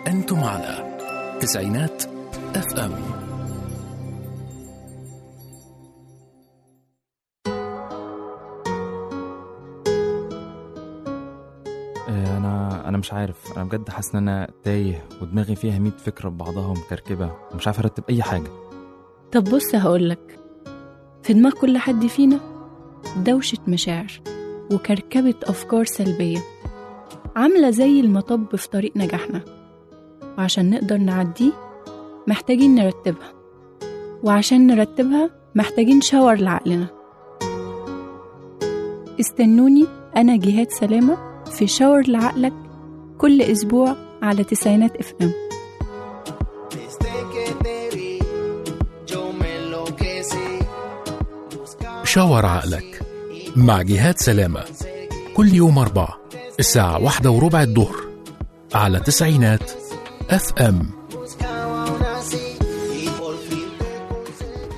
أنتم على تسعينات اف ام آه، انا انا مش عارف انا بجد حاسس ان انا تايه ودماغي فيها 100 فكره ببعضها ومكركبه ومش عارف ارتب اي حاجه طب بص هقولك في دماغ كل حد فينا دوشة مشاعر وكركبة أفكار سلبية عاملة زي المطب في طريق نجاحنا وعشان نقدر نعديه محتاجين نرتبها وعشان نرتبها محتاجين شاور لعقلنا استنوني أنا جهاد سلامة في شاور لعقلك كل أسبوع على تسعينات اف ام Desde que te vi, yo me enloquecí. شاور عقلك مع جهاد سلامة كل يوم أربعة الساعة واحدة وربع الظهر على تسعينات اف ام Buscaba aún así y por fin te conseguí.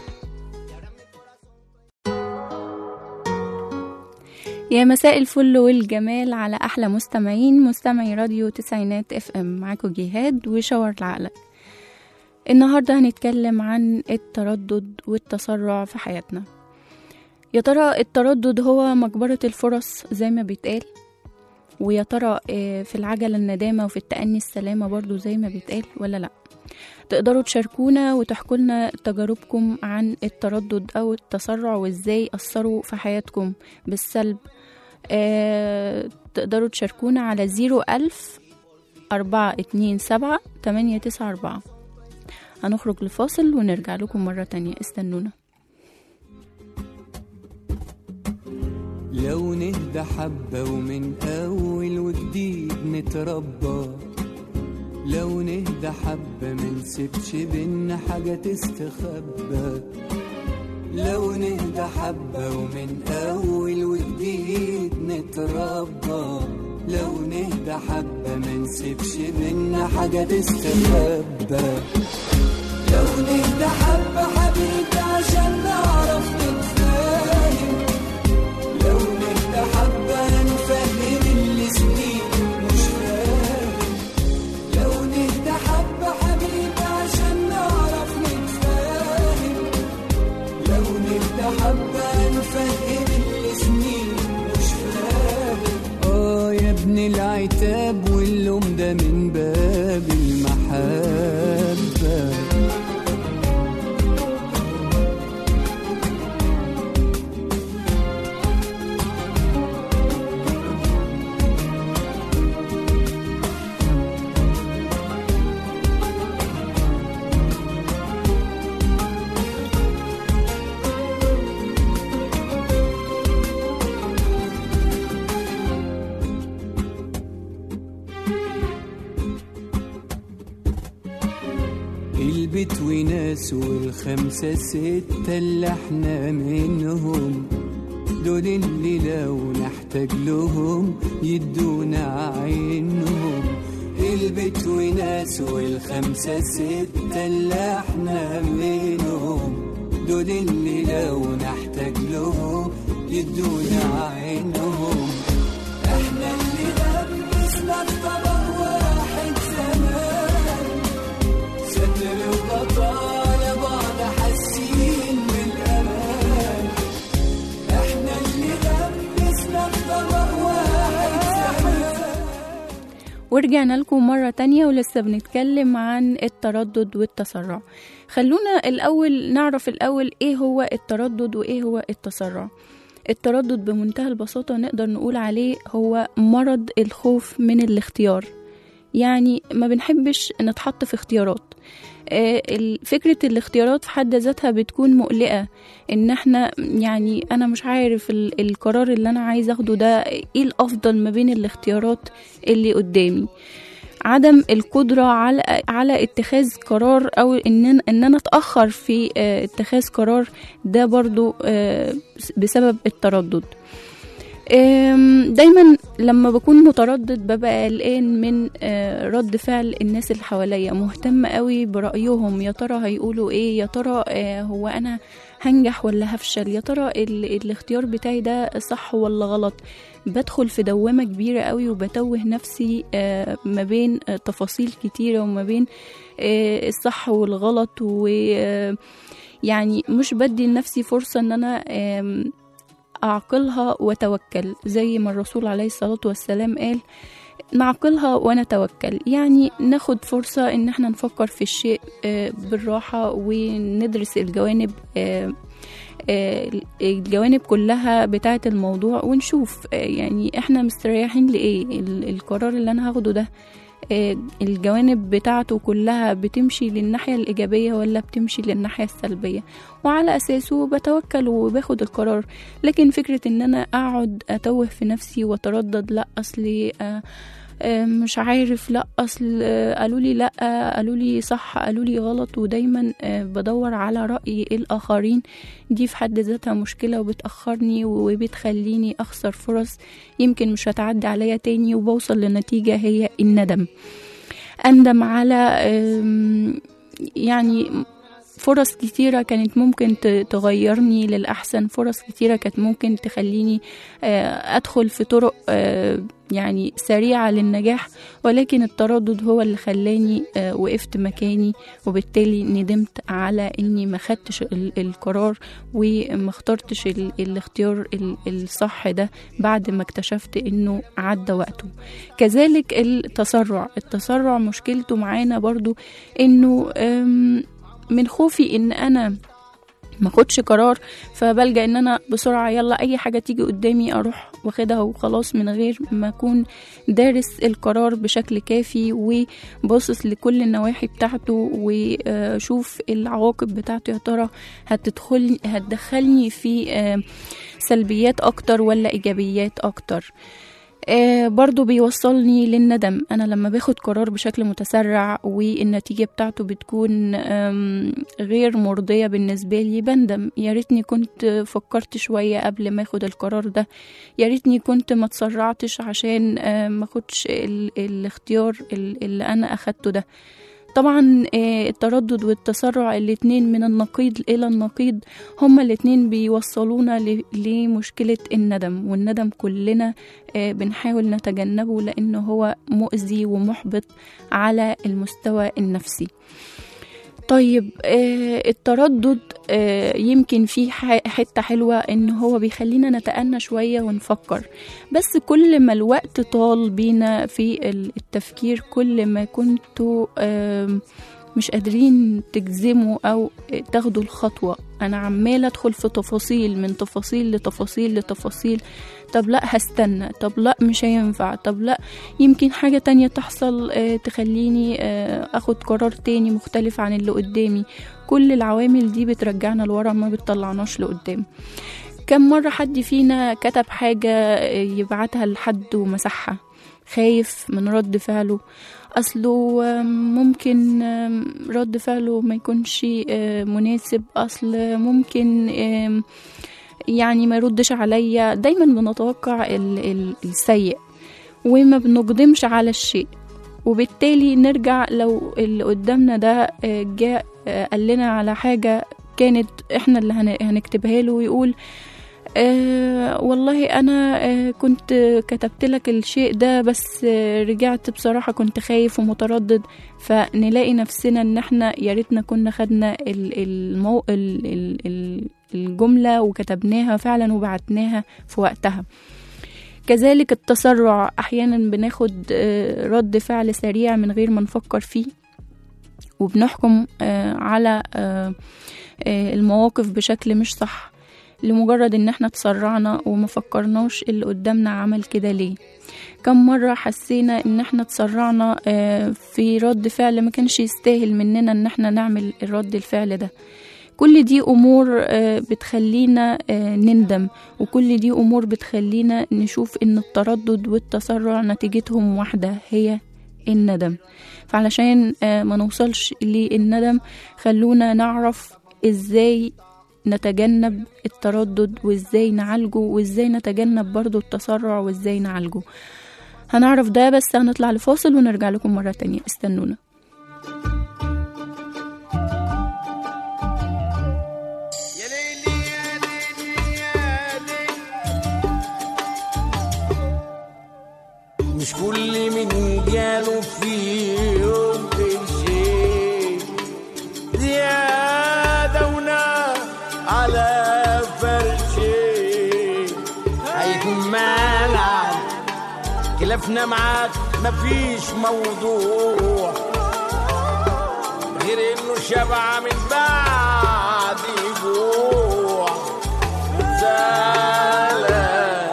يا مساء الفل والجمال على احلى مستمعين مستمعي راديو تسعينات اف ام معاكم جهاد وشاور لعقلك النهارده هنتكلم عن التردد والتسرع في حياتنا يا ترى التردد هو مقبرة الفرص زي ما بيتقال ويا ترى آه، في العجلة الندامة وفي التأني السلامة برضو زي ما بيتقال ولا لأ تقدروا تشاركونا وتحكوا لنا تجاربكم عن التردد أو التسرع وإزاي أثروا في حياتكم بالسلب آه، تقدروا تشاركونا على زيرو ألف أربعة اتنين سبعة تمانية تسعة أربعة هنخرج لفاصل ونرجع لكم مرة تانية استنونا لو نهدى حبة ومن أول وجديد نتربى لو نهدى حبة منسيبش بينا حاجة تستخبى لو نهدى حبة ومن أول وجديد نتربى لو نهدى حبة منسيبش بينا حاجة تستخبى لو نهدى حبة حبيبي عشان نعرف نتفاهم لو نهدى حبة نفهم اللي سنين مش فاهم لو نهدى حبة حبيبي عشان نعرف نتفاهم لو نهدى حبة نفهم اللي سنين مش فاهم اه يا ابن العتاب واللوم ده من باب المحبة البيت وناس والخمسة ستة اللي احنا منهم دول اللي لو نحتاج لهم يدونا عينهم البيت وناس والخمسة ستة اللي احنا منهم دول اللي لو نحتاج لهم يدونا عينهم احنا اللي لبسنا الطبق واحد زمان ستر وبطالة بعض حاسين بالأمان احنا اللي لبسنا الطبق واحد زمان ورجعنا لكم مرة تانية ولسه بنتكلم عن التردد والتسرع خلونا الأول نعرف الأول إيه هو التردد وإيه هو التسرع التردد بمنتهى البساطة نقدر نقول عليه هو مرض الخوف من الاختيار يعني ما بنحبش نتحط في اختيارات آه، ال- فكرة الاختيارات في حد ذاتها بتكون مقلقة ان احنا يعني انا مش عارف ال- القرار اللي انا عايز اخده ده ايه الافضل ما بين الاختيارات اللي قدامي عدم القدرة على على اتخاذ قرار او ان أنا- ان انا اتاخر في آه، اتخاذ قرار ده برضو آه، بسبب التردد آم، دايما لما بكون متردد ببقى قلقان من آه، رد فعل الناس اللي حواليا مهتمة قوي برأيهم يا ترى هيقولوا ايه يا ترى آه، هو انا هنجح ولا هفشل يا ترى ال... الاختيار بتاعي ده صح ولا غلط بدخل في دوامة كبيرة قوي وبتوه نفسي آه، ما بين آه، تفاصيل كتيرة وما بين آه، الصح والغلط و آه، يعني مش بدي لنفسي فرصة ان انا آم، اعقلها واتوكل زي ما الرسول عليه الصلاة والسلام قال نعقلها ونتوكل يعني ناخد فرصة ان احنا نفكر في الشيء آه، بالراحة وندرس الجوانب آه، آه، الجوانب كلها بتاعة الموضوع ونشوف آه، يعني احنا مستريحين لإيه ال- القرار اللي انا هاخده ده آه، الجوانب بتاعته كلها بتمشي للناحية الإيجابية ولا بتمشي للناحية السلبية وعلى أساسه بتوكل وباخد القرار لكن فكرة إن أنا أقعد أتوه في نفسي وأتردد لأ أصلي آه، آه، مش عارف لا اصل آه، قالوا لي لا قالوا لي صح قالوا لي غلط ودايما آه، بدور على راي الاخرين دي في حد ذاتها مشكله وبتاخرني وبتخليني اخسر فرص يمكن مش هتعدي عليا تاني وبوصل لنتيجه هي الندم اندم على آم، يعني فرص كتيرة كانت ممكن ت- تغيرني للأحسن فرص كتيرة كانت ممكن تخليني آه، أدخل في طرق آه، يعني سريعة للنجاح ولكن التردد هو اللي خلاني آه، وقفت مكاني وبالتالي ندمت على اني ما خدتش ال- القرار وما اخترتش ال- الاختيار ال- الصح ده بعد ما اكتشفت انه عدى وقته كذلك التسرع التسرع مشكلته معانا برضو انه آم، من خوفي ان انا ما اخدش قرار فبلجأ ان انا بسرعة يلا اي حاجة تيجي قدامي اروح واخدها وخلاص من غير ما اكون دارس القرار بشكل كافي وباصص لكل النواحي بتاعته وشوف العواقب بتاعته يا ترى هتدخل هتدخلني في آه، سلبيات اكتر ولا ايجابيات اكتر آه برضو بيوصلني للندم أنا لما باخد قرار بشكل متسرع والنتيجة بتاعته بتكون آم، غير مرضية بالنسبة لي بندم يا ريتني كنت فكرت شوية قبل ما اخد القرار ده يا ريتني كنت ما تسرعتش عشان آه، ما اخدش ال- الاختيار ال- اللي أنا أخدته ده طبعا آه، التردد والتسرع الاتنين من النقيض إلى النقيض هما الاتنين بيوصلونا ل- لمشكلة الندم والندم كلنا آه، بنحاول نتجنبه لأنه هو مؤذي ومحبط على المستوى النفسي طيب آه، التردد آه، يمكن فيه ح- حتة حلوة إن هو بيخلينا نتأنى شوية ونفكر بس كل ما الوقت طال بينا في ال- التفكير كل ما كنتوا آم، مش قادرين تجزموا أو تاخدوا الخطوة أنا عمالة أدخل في تفاصيل من تفاصيل لتفاصيل لتفاصيل طب لا هستنى طب لا مش هينفع طب لا يمكن حاجة تانية تحصل آه، تخليني آه، أخد قرار تاني مختلف عن اللي قدامي كل العوامل دي بترجعنا لورا ما بتطلعناش لقدام كم مرة حد فينا كتب حاجة آه، يبعتها لحد ومسحها خايف من رد فعله أصله آم، ممكن آم، رد فعله ما يكونش آه، مناسب أصل ممكن آم، يعني ما يردش عليا دايما بنتوقع ال- ال- السيء وما بنقدمش على الشيء وبالتالي نرجع لو اللي قدامنا ده آه، جاء آه، قال لنا على حاجة كانت احنا اللي هن- هنكتبها له ويقول آه والله انا آه كنت كتبت لك الشيء ده بس آه رجعت بصراحة كنت خايف ومتردد فنلاقي نفسنا ان احنا يا ريتنا كنا خدنا ال- المو... ال... ال... ال... الجملة وكتبناها فعلا وبعتناها في وقتها كذلك التسرع احيانا بناخد آه، رد فعل سريع من غير ما نفكر فيه وبنحكم آه، على آه، آه، المواقف بشكل مش صح لمجرد ان احنا تسرعنا وما فكرناش اللي قدامنا عمل كده ليه كم مرة حسينا ان احنا تسرعنا آه، في رد فعل ما كانش يستاهل مننا ان احنا نعمل الرد الفعل ده كل دي امور آه، بتخلينا آه، نندم وكل دي امور بتخلينا نشوف ان التردد والتسرع نتيجتهم واحدة هي الندم فعلشان آه، ما نوصلش للندم خلونا نعرف ازاي نتجنب التردد وازاي نعالجه وازاي نتجنب برضو التسرع وازاي نعالجه هنعرف ده بس هنطلع لفاصل ونرجع لكم مرة تانية استنونا يا ليل اللي من جاله في يوم قرشين زيادة ونار على فرشين هيكون مالعب خلافنا معاك مفيش موضوع غير انه شبع من بعد جوع زعلان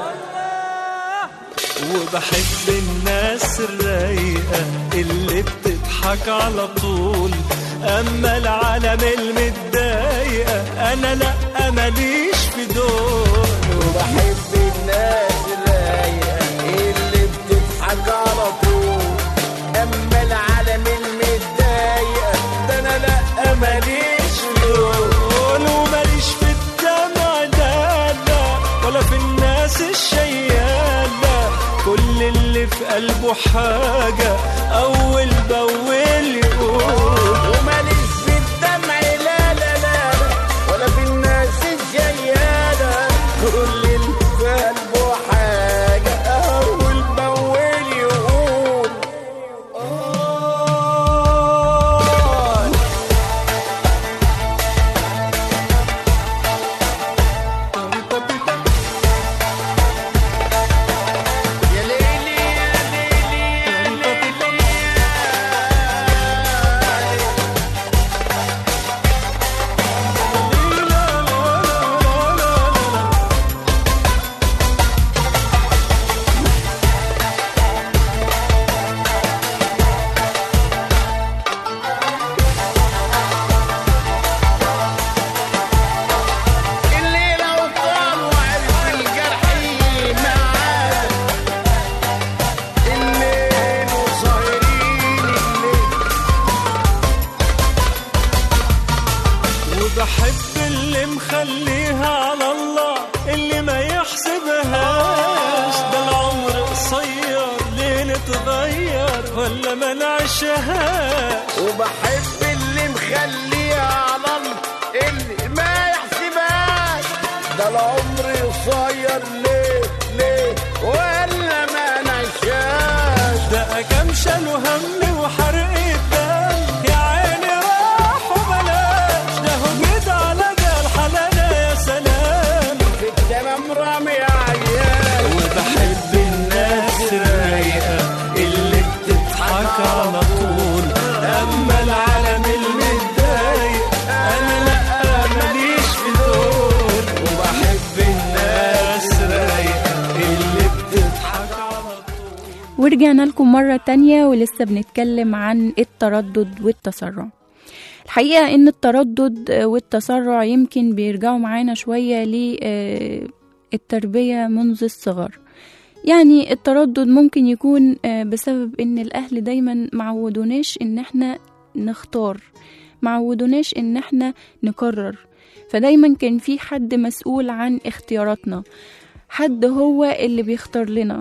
وبحب الناس الرايقة اللي بتضحك على طول أما العالم المتضايقة أنا لأ ماليش في دول وبحب الناس الرايقة اللي بتضحك على طول أما العالم المتضايقة ده أنا لأ ماليش دول وماليش في الدمع لا لا ولا في الناس الشيالة كل اللي في قلبه حاجة أول بأول يقول وماليش في الدمع لا لا لا ولا في الناس الجيالة كل اللي في قلبه حاجة أول بأول يقول آه يا ليلي يا ليلي يا ليلي اللي لو طال وعرف الجرح معاه الليل وصايرين الليل وبحب اللي مخليها على الله اللي ما يحسبهاش ده العمر قصير ليه نتغير ولا ما نعيشهاش وبحب اللي مخليها على الله اللي ما يحسبهاش ده العمر قصير ليه ليه ولا ما نعيشهاش ده كام شالوا هم وحرق الدم يا عيني راح وبلاش ده هجيت على ده الحلالة يا سلام في التمام رامي عيال وبحب الناس الرايقة اللي بتضحك على طول أما العالم المتضايق أنا لأ ماليش في دول وبحب الناس الرايقة اللي بتضحك على طول ورجعنا لكم مرة تانية ولسه بنتكلم عن التردد والتسرع الحقيقة إن التردد والتسرع يمكن بيرجعوا معانا شوية للتربية منذ الصغر يعني التردد ممكن يكون آه، بسبب إن الأهل دايما معودوناش إن احنا نختار معودوناش إن احنا نقرر فدايما كان في حد مسؤول عن اختياراتنا حد هو اللي بيختار لنا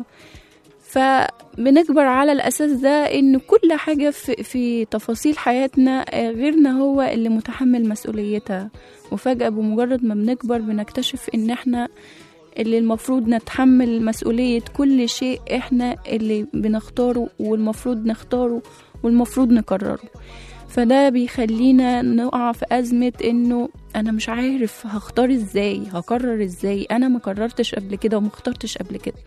فبنكبر على الأساس ده إن كل حاجة في, في تفاصيل حياتنا آه، غيرنا هو اللي متحمل مسؤوليتها وفجأة بمجرد ما بنكبر بنكتشف إن إحنا اللي المفروض نتحمل مسؤولية كل شيء إحنا اللي بنختاره والمفروض نختاره والمفروض نقرره فده بيخلينا نقع في أزمة إنه أنا مش عارف هختار إزاي هقرر إزاي أنا ما قررتش قبل كده وما اخترتش قبل كده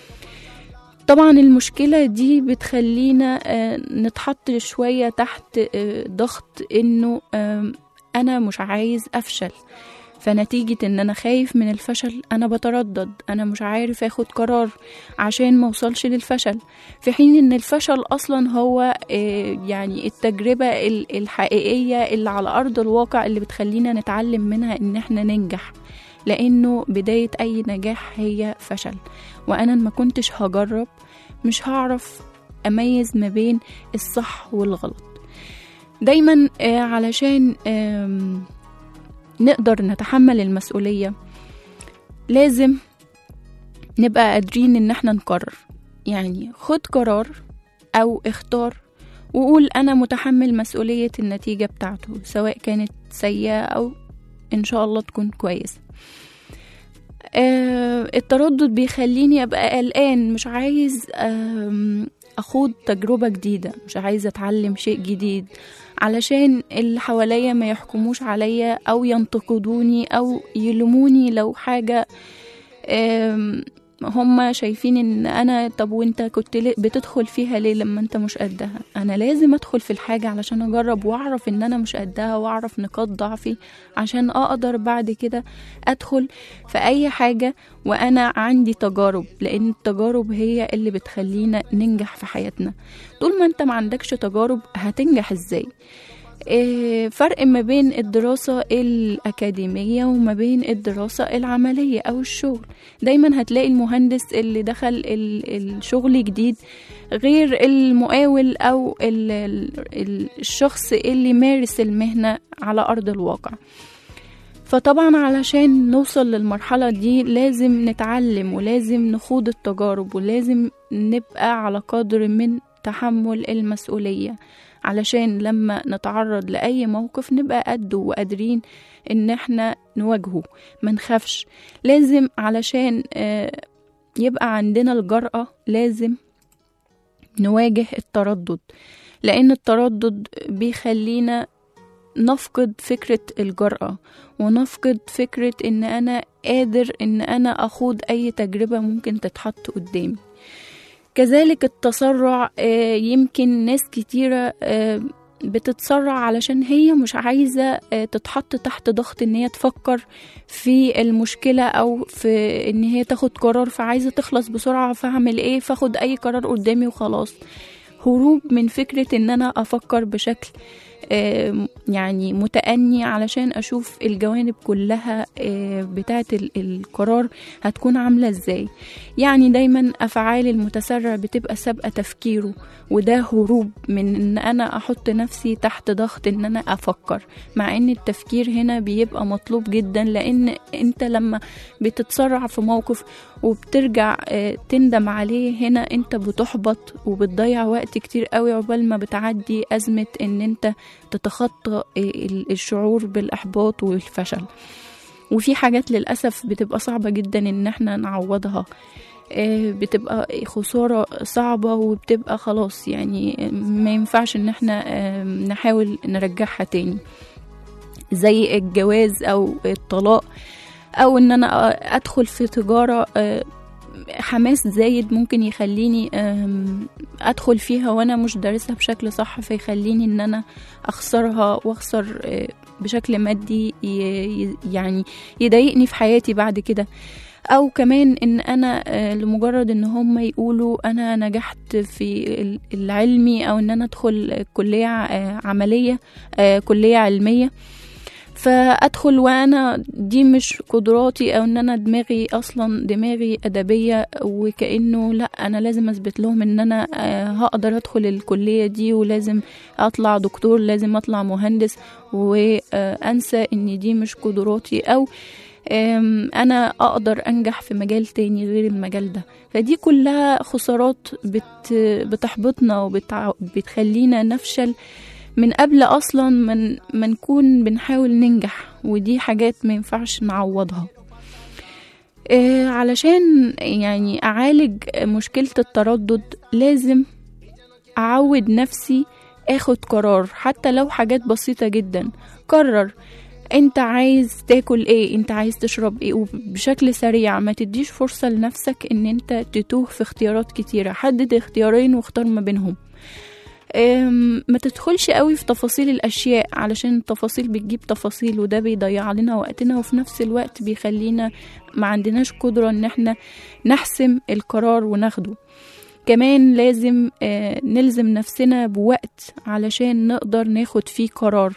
طبعا المشكلة دي بتخلينا آه، نتحط شوية تحت آه، ضغط انه آم، انا مش عايز افشل فنتيجة ان انا خايف من الفشل انا بتردد انا مش عارف اخد قرار عشان موصلش للفشل في حين ان الفشل اصلا هو آه، يعني التجربة ال- الحقيقية اللي على ارض الواقع اللي بتخلينا نتعلم منها ان احنا ننجح لانه بداية اي نجاح هي فشل وانا ما كنتش هجرب مش هعرف اميز ما بين الصح والغلط دايما آه، علشان آم، نقدر نتحمل المسؤولية لازم نبقى قادرين ان احنا نقرر يعني خد قرار او اختار وقول انا متحمل مسؤولية النتيجة بتاعته سواء كانت سيئة او ان شاء الله تكون كويسة آه التردد بيخليني ابقى قلقان مش عايز آم، اخوض تجربة جديدة مش عايزة اتعلم شيء جديد علشان اللي حواليا ما يحكموش عليا او ينتقدوني او يلوموني لو حاجة آم، هما شايفين ان انا طب وانت كنت ليه- بتدخل فيها ليه لما انت مش قدها انا لازم ادخل في الحاجة علشان اجرب واعرف ان انا مش قدها واعرف نقاط ضعفي عشان اقدر بعد كده ادخل في اي حاجة وانا عندي تجارب لان التجارب هي اللي بتخلينا ننجح في حياتنا طول ما انت ما عندكش تجارب هتنجح ازاي إيه، فرق ما بين الدراسة الأكاديمية وما بين الدراسة العملية أو الشغل دايما هتلاقي المهندس اللي دخل ال- الشغل جديد غير المقاول أو ال- ال- ال- الشخص اللي مارس المهنة على أرض الواقع فطبعا علشان نوصل للمرحلة دي لازم نتعلم ولازم نخوض التجارب ولازم نبقى على قدر من تحمل المسؤولية علشان لما نتعرض لأي موقف نبقى قده وقادرين إن احنا نواجهه ما نخافش لازم علشان آه، يبقى عندنا الجرأة لازم نواجه التردد لأن التردد بيخلينا نفقد فكرة الجرأة ونفقد فكرة إن أنا قادر إن أنا أخوض أي تجربة ممكن تتحط قدامي كذلك التسرع آه، يمكن ناس كتيرة آه، بتتسرع علشان هي مش عايزة آه، تتحط تحت ضغط ان هي تفكر في المشكلة او في ان هي تاخد قرار فعايزة تخلص بسرعة فاعمل ايه فاخد اي قرار قدامي وخلاص هروب من فكرة ان انا افكر بشكل آه، يعني متأني علشان أشوف الجوانب كلها آه، بتاعة ال- القرار هتكون عاملة ازاي يعني دايما أفعال المتسرع بتبقى سابقة تفكيره وده هروب من ان انا احط نفسي تحت ضغط ان انا افكر مع ان التفكير هنا بيبقى مطلوب جدا لان انت لما بتتسرع في موقف وبترجع آه، تندم عليه هنا انت بتحبط وبتضيع وقت كتير قوي عقبال ما بتعدي ازمة ان انت تتخطى آه، ال- الشعور بالاحباط والفشل وفي حاجات للأسف بتبقى صعبة جدا إن احنا نعوضها آه، بتبقى خسارة صعبة وبتبقى خلاص يعني ما ينفعش ان احنا آه، نحاول نرجعها تاني زي الجواز او الطلاق او ان انا ادخل في تجارة آه، حماس زايد ممكن يخليني آم، ادخل فيها وانا مش دارسها بشكل صح فيخليني ان انا اخسرها واخسر آه، بشكل مادي ي- ي- يعني يضايقني في حياتي بعد كده او كمان ان انا آه، لمجرد ان هم يقولوا انا نجحت في ال- العلمي او ان انا ادخل كلية آه، عملية آه، كلية علمية فادخل وانا دي مش قدراتي او ان انا دماغي اصلا دماغي ادبيه وكانه لا انا لازم اثبت لهم ان انا آه، هقدر ادخل الكليه دي ولازم اطلع دكتور لازم اطلع مهندس وانسى ان دي مش قدراتي او آم، انا اقدر انجح في مجال تاني غير المجال ده فدي كلها خسارات بت بتحبطنا وبتخلينا نفشل من قبل اصلا من ما نكون بنحاول ننجح ودي حاجات ما ينفعش نعوضها آه، علشان يعني اعالج مشكلة التردد لازم اعود نفسي اخد قرار حتى لو حاجات بسيطة جدا قرر انت عايز تاكل ايه انت عايز تشرب ايه وبشكل سريع ما تديش فرصة لنفسك ان انت تتوه في اختيارات كتيرة حدد اختيارين واختار ما بينهم أم، ما تدخلش قوي في تفاصيل الاشياء علشان التفاصيل بتجيب تفاصيل وده بيضيع لنا وقتنا وفي نفس الوقت بيخلينا ما عندناش قدرة ان احنا نحسم القرار وناخده كمان لازم آه، نلزم نفسنا بوقت علشان نقدر ناخد فيه قرار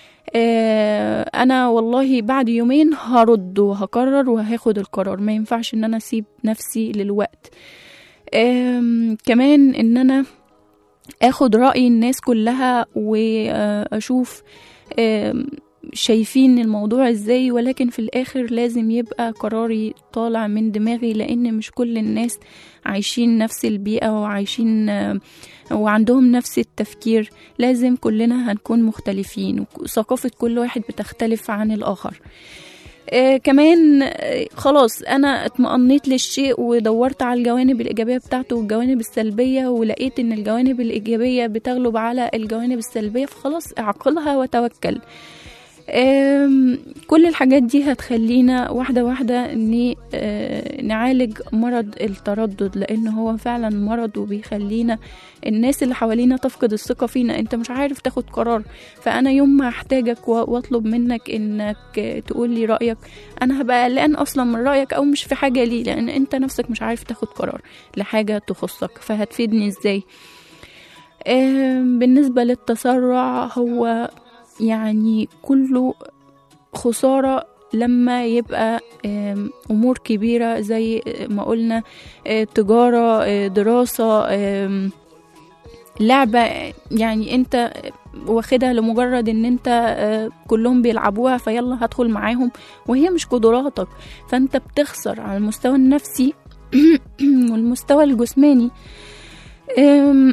آه، انا والله بعد يومين هرد وهقرر وهاخد القرار ما ينفعش ان انا اسيب نفسي للوقت آم، كمان ان انا اخد رأي الناس كلها واشوف آم، شايفين الموضوع ازاي ولكن في الاخر لازم يبقى قراري طالع من دماغي لان مش كل الناس عايشين نفس البيئة وعايشين آم، وعندهم نفس التفكير لازم كلنا هنكون مختلفين وثقافة كل واحد بتختلف عن الآخر آه كمان آه خلاص انا اطمأنيت للشيء ودورت على الجوانب الايجابيه بتاعته والجوانب السلبيه ولقيت ان الجوانب الايجابيه بتغلب على الجوانب السلبيه فخلاص اعقلها وتوكل آم، كل الحاجات دي هتخلينا واحدة واحدة ان آه، نعالج مرض التردد لان هو فعلا مرض وبيخلينا الناس اللي حوالينا تفقد الثقة فينا انت مش عارف تاخد قرار فانا يوم ما احتاجك و- واطلب منك انك تقول لي رأيك انا هبقى قلقان اصلا من رأيك او مش في حاجة ليه لان انت نفسك مش عارف تاخد قرار لحاجة تخصك فهتفيدني ازاي آم، بالنسبة للتسرع هو يعني كله خسارة لما يبقى آم، أمور كبيرة زي ما قلنا آه، تجارة آه، دراسة آم، لعبة يعني انت واخدها لمجرد ان انت آه، كلهم بيلعبوها فيلا هدخل معاهم وهي مش قدراتك فانت بتخسر على المستوى النفسي والمستوى الجسماني آم،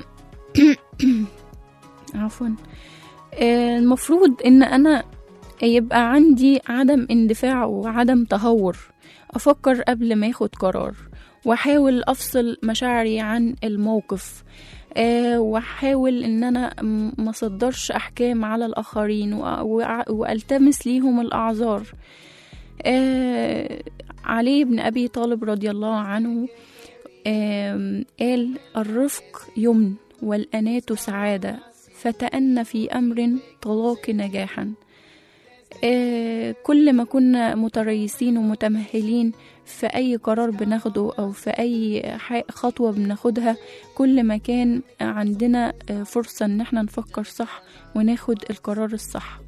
عفوا آه، المفروض ان انا يبقى عندي عدم اندفاع وعدم تهور افكر قبل ما اخد قرار واحاول افصل مشاعري عن الموقف آه، واحاول ان انا م- ما اصدرش احكام على الاخرين وأ- وأع- والتمس ليهم الاعذار آه، علي بن ابي طالب رضي الله عنه آم، قال الرفق يمن والأنات سعادة فتأن في أمر طلاق نجاحا آه، كل ما كنا متريسين ومتمهلين في أي قرار بناخده أو في أي ح- خطوة بناخدها كل ما كان عندنا آه، فرصة إن احنا نفكر صح وناخد القرار الصح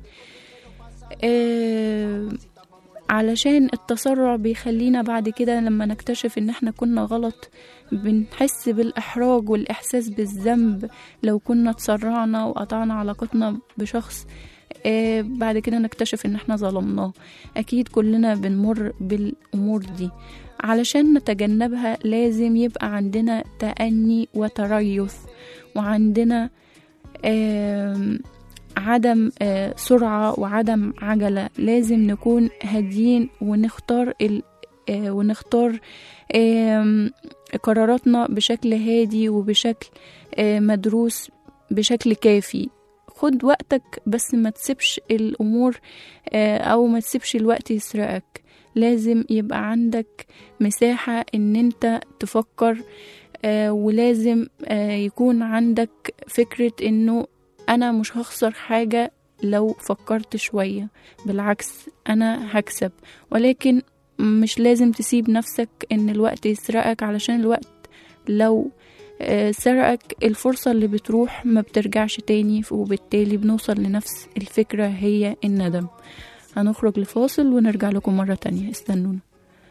آه، علشان التسرع بيخلينا بعد كده لما نكتشف ان احنا كنا غلط بنحس بالإحراج والإحساس بالذنب لو كنا تسرعنا وقطعنا علاقتنا بشخص آه بعد كده نكتشف ان احنا ظلمناه اكيد كلنا بنمر بالامور دي علشان نتجنبها لازم يبقى عندنا تأني وتريث وعندنا آم، عدم آه، سرعة وعدم عجلة لازم نكون هاديين ونختار ال آه، ونختار آم، قراراتنا بشكل هادي وبشكل آه، مدروس بشكل كافي خد وقتك بس ما تسيبش الأمور آه، أو ما تسيبش الوقت يسرقك لازم يبقى عندك مساحة إن أنت تفكر آه، ولازم آه، يكون عندك فكرة إنه أنا مش هخسر حاجة لو فكرت شوية بالعكس أنا هكسب ولكن مش لازم تسيب نفسك إن الوقت يسرقك علشان الوقت لو آه، سرقك الفرصة اللي بتروح ما بترجعش تاني وبالتالي بنوصل لنفس الفكرة هي الندم هنخرج لفاصل ونرجع لكم مرة تانية استنونا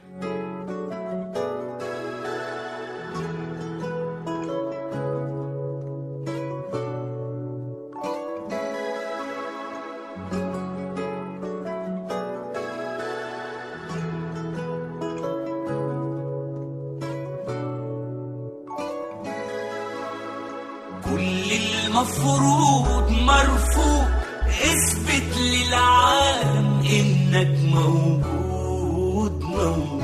كل المفروض مرفوض اثبت للعالم انك موجود موجود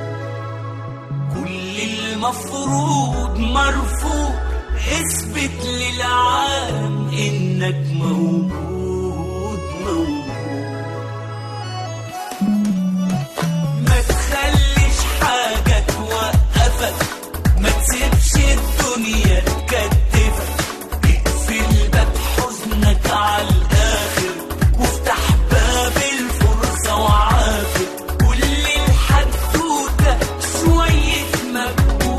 كل المفروض مرفوض اثبت للعالم انك موجود موجود ما تخليش حاجة توقفك ما تسيبش الدنيا تكتفك اقفل باب حزنك على الآخر وافتح باب الفرصة وعافر كل الحدوتة شوية مجهود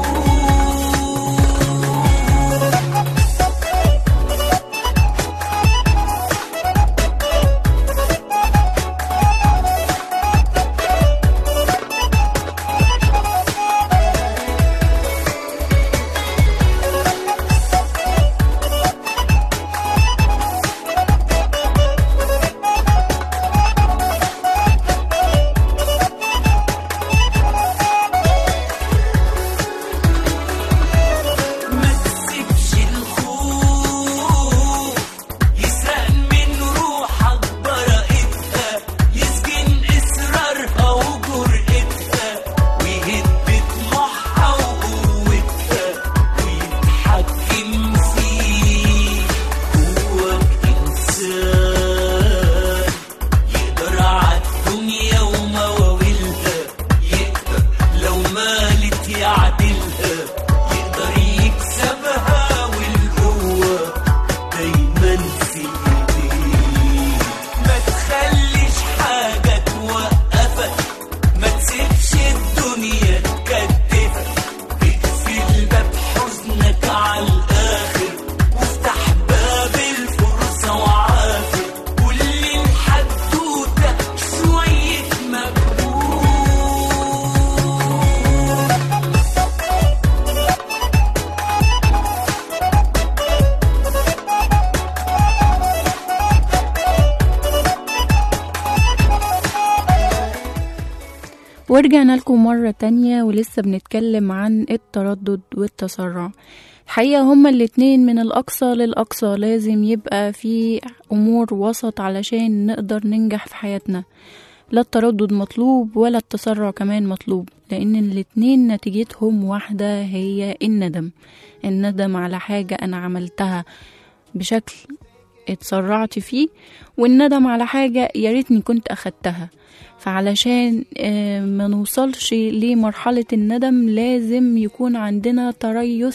ورجعنا لكم مرة تانية ولسه بنتكلم عن التردد والتسرع الحقيقة هما الاتنين من الأقصى للأقصى لازم يبقى في أمور وسط علشان نقدر ننجح في حياتنا لا التردد مطلوب ولا التسرع كمان مطلوب لأن الاتنين نتيجتهم واحدة هي الندم الندم على حاجة أنا عملتها بشكل اتسرعت فيه والندم على حاجة يا ريتني كنت أخدتها فعلشان آه، ما نوصلش لمرحلة الندم لازم يكون عندنا تريث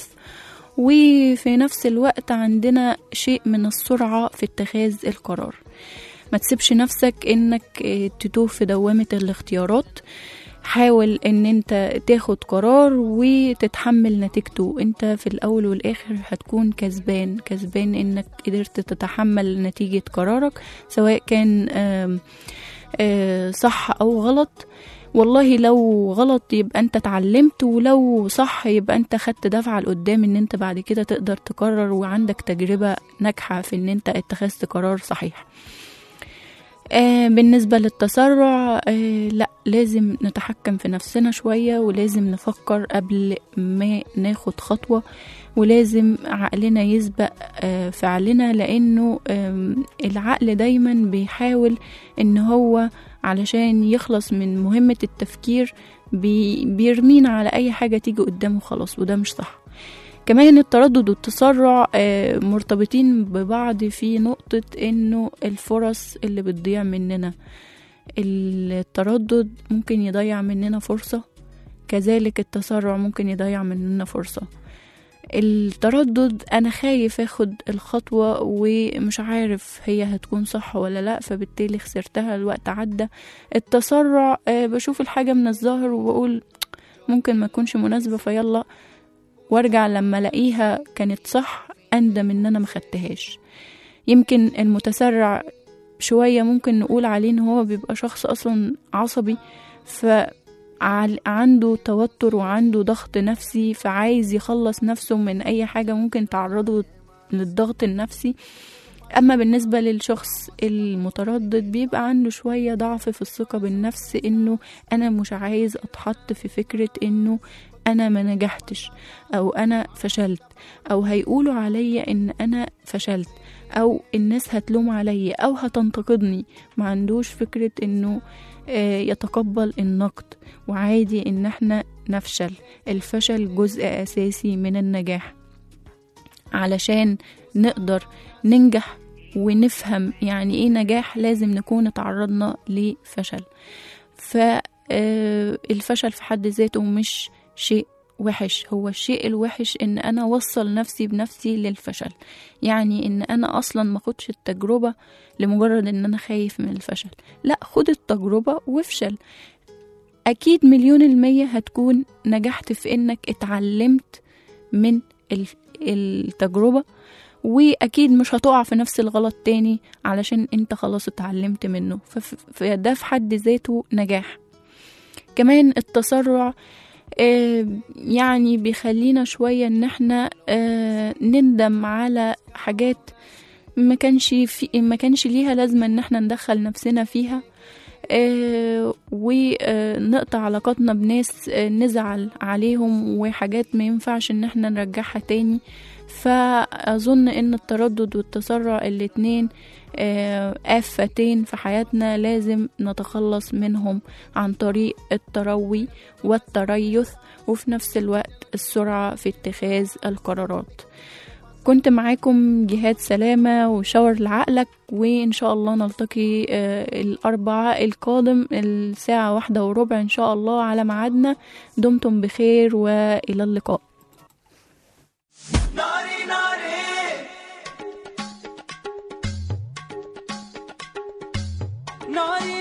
وفي نفس الوقت عندنا شيء من السرعة في اتخاذ القرار ما تسيبش نفسك انك آه، تتوه في دوامة الاختيارات حاول ان انت تاخد قرار وتتحمل نتيجته انت في الاول والاخر هتكون كسبان كسبان انك قدرت تتحمل نتيجة قرارك سواء كان آم آه، صح او غلط والله لو غلط يبقى انت اتعلمت ولو صح يبقى انت خدت دفعة لقدام ان انت بعد كده تقدر تقرر وعندك تجربة ناجحة في ان انت اتخذت قرار صحيح آه بالنسبة للتسرع آه لا لازم نتحكم في نفسنا شوية ولازم نفكر قبل ما ناخد خطوة ولازم عقلنا يسبق آه فعلنا لأنه آم، العقل دايما بيحاول ان هو علشان يخلص من مهمة التفكير بي بيرمينا على أي حاجة تيجي قدامه خلاص وده مش صح كمان التردد والتسرع آه، مرتبطين ببعض في نقطة انه الفرص اللي بتضيع مننا التردد ممكن يضيع مننا فرصة كذلك التسرع ممكن يضيع مننا فرصة التردد انا خايف اخد الخطوة ومش عارف هي هتكون صح ولا لا فبالتالي خسرتها الوقت عدى التسرع آه، بشوف الحاجة من الظاهر وبقول ممكن ما تكونش مناسبة فيلا وارجع لما الاقيها كانت صح اندم ان انا ما خدتهاش يمكن المتسرع شوية ممكن نقول عليه ان هو بيبقى شخص اصلا عصبي فعنده توتر وعنده ضغط نفسي فعايز يخلص نفسه من اي حاجة ممكن تعرضه للضغط النفسي اما بالنسبة للشخص المتردد بيبقى عنده شوية ضعف في الثقة بالنفس انه انا مش عايز اتحط في فكرة انه انا ما نجحتش او انا فشلت او هيقولوا عليا ان انا فشلت او الناس هتلوم عليا او هتنتقدني ما عندوش فكرة انه آه، يتقبل النقد وعادي ان احنا نفشل الفشل جزء اساسي من النجاح علشان نقدر ننجح ونفهم يعني ايه نجاح لازم نكون اتعرضنا لفشل فالفشل في حد ذاته مش شيء وحش هو الشيء الوحش ان انا اوصل نفسي بنفسي للفشل يعني ان انا اصلا ما اخدش التجربة لمجرد ان انا خايف من الفشل لا خد التجربة وافشل اكيد مليون المية هتكون نجحت في انك اتعلمت من ال- التجربة واكيد مش هتقع في نفس الغلط تاني علشان انت خلاص اتعلمت منه فف- فده في حد ذاته نجاح كمان التسرع آه، يعني بيخلينا شوية ان احنا آه، نندم على حاجات ما كانش في ما كانش ليها لازمة ان احنا ندخل نفسنا فيها آه، ونقطع علاقاتنا بناس آه، نزعل عليهم وحاجات ما ينفعش ان احنا نرجعها تاني فأظن ان التردد والتسرع الاتنين آه، آفتين في حياتنا لازم نتخلص منهم عن طريق التروي والتريث وفي نفس الوقت السرعة في اتخاذ القرارات كنت معاكم جهاد سلامة وشاور لعقلك وإن شاء الله نلتقي آه، الأربعاء القادم الساعة واحدة وربع إن شاء الله على ميعادنا دمتم بخير وإلى اللقاء ناري ناري ناري